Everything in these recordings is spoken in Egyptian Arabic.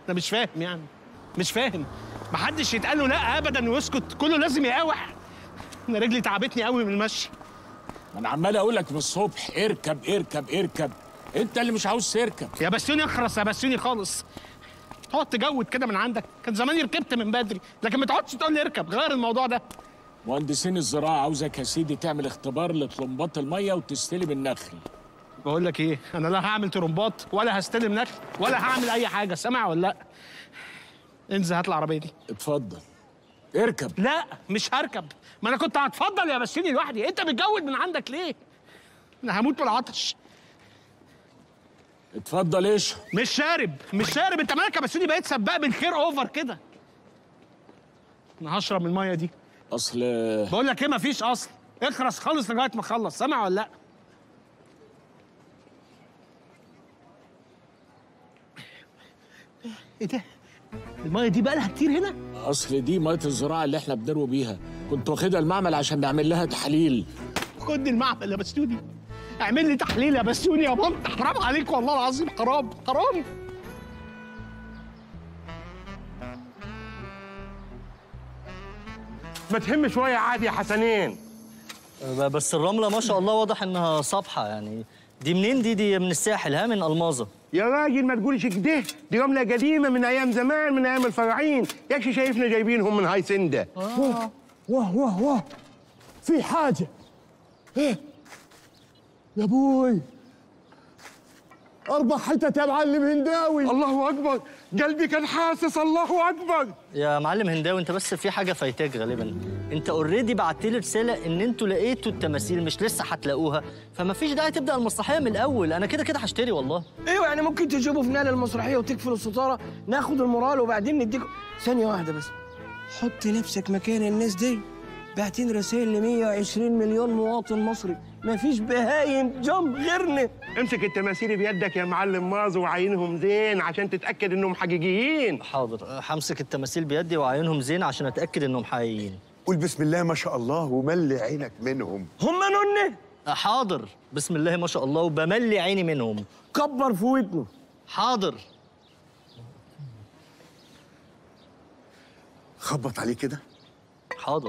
انا مش فاهم يعني مش فاهم محدش يتقال له لا ابدا ويسكت كله لازم يقاوح انا رجلي تعبتني قوي من المشي ما انا عمال اقول لك من الصبح اركب اركب اركب انت اللي مش عاوز تركب يا بسيوني اخرس يا بسيوني خالص تقعد تجود كده من عندك كان زماني ركبت من بدري لكن ما تقعدش تقول لي اركب غير الموضوع ده مهندسين الزراعه عاوزك يا سيدي تعمل اختبار لطلمبات الميه وتستلم النخل بقول لك ايه انا لا هعمل ترمبات ولا هستلم نخل ولا هعمل اي حاجه سامع ولا لا انزل هات العربيه دي اتفضل اركب لا مش هركب ما انا كنت هتفضل يا بسيوني لوحدي انت بتجود من عندك ليه انا هموت من العطش اتفضل اشرب مش شارب مش شارب انت مالك يا بسيوني بقيت سباق بالخير اوفر كده انا هشرب من الميه دي اصل بقول لك ايه مفيش اصل اخرس خالص لغايه ما اخلص سامع ولا لا ايه ده الميه دي بقى لها كتير هنا اصل دي ميه الزراعه اللي احنا بنروي بيها كنت واخدها المعمل عشان نعمل لها تحاليل خد المعمل يا بسيوني اعمل لي تحليل يا بسيوني يا بنت حرام عليك والله العظيم حرام حرام ما تهم شويه عادي يا حسنين بس الرملة ما شاء الله واضح انها صبحة يعني دي منين دي دي من الساحل ها من الماظة يا راجل ما تقولش كده دي رمله قديمه من ايام زمان من ايام الفراعين ياكش شايفنا جايبينهم من هاي سنده واه واه واه في حاجة ايه يا ابوي أربع حتت يا معلم هنداوي الله اكبر قلبي كان حاسس الله اكبر يا معلم هنداوي انت بس في حاجة فايتاك غالبا انت اوريدي بعت لي رسالة ان انتوا لقيتوا التماثيل مش لسه هتلاقوها فما فيش داعي تبدأ المسرحية من الاول انا كده كده هشتري والله ايوه يعني ممكن تجيبوا في نقل المسرحيه وتقفلوا الستاره ناخد المورال وبعدين نديكم ثانيه واحده بس حط نفسك مكان الناس دي باعتين رسائل ل 120 مليون مواطن مصري مفيش بهايم جنب غيرنا امسك التماثيل بيدك يا معلم ماز وعينهم زين عشان تتاكد انهم حقيقيين حاضر همسك التماثيل بيدي واعينهم زين عشان اتأكد انهم حقيقيين قول بسم الله ما شاء الله وملي عينك منهم هم نونه حاضر بسم الله ما شاء الله وبملي عيني منهم كبر في ودنه حاضر خبط عليه كده حاضر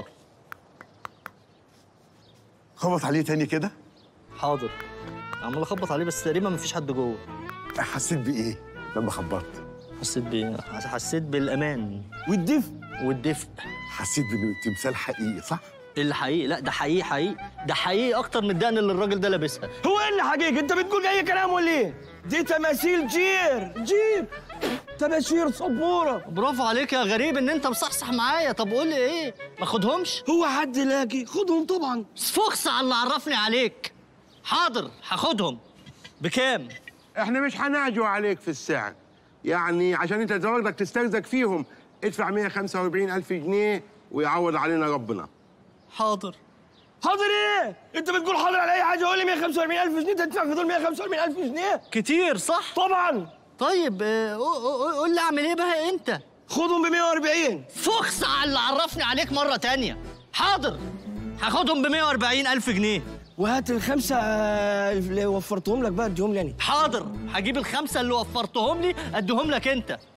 خبط عليه تاني كده حاضر عمال اخبط عليه بس تقريبا مفيش حد جوه حسيت بايه لما خبطت حسيت ب حسيت بالامان والدفء والدفء حسيت بانه تمثال حقيقي صح الحقيقي لا ده حقيقي حقيقي ده حقيقي اكتر من الدقن اللي الراجل ده لابسها هو ايه اللي حقيقي انت بتقول اي كلام ولا ايه دي تماثيل جير جير تباشير سبوره برافو عليك يا غريب ان انت مصحصح معايا طب قول لي ايه ما خدهمش هو حد لاقي خدهم طبعا فخس على اللي عرفني عليك حاضر هاخدهم بكام احنا مش هنعجو عليك في السعر يعني عشان انت زوجتك تسترزق فيهم ادفع 145 الف جنيه ويعوض علينا ربنا حاضر حاضر ايه انت بتقول حاضر على اي حاجه قول لي 145000 جنيه تدفع في دول 145000 جنيه كتير صح طبعا طيب آه، قو- قو- قول لي اعمل ايه بقى انت خدهم ب 140 فخس على اللي عرفني عليك مرة تانية حاضر هاخدهم ب 140 ألف جنيه وهات الخمسه آه، اللي وفرتهم لك بقى اديهم لي أنا. حاضر هجيب الخمسة اللي وفرتهم لي اديهم لك انت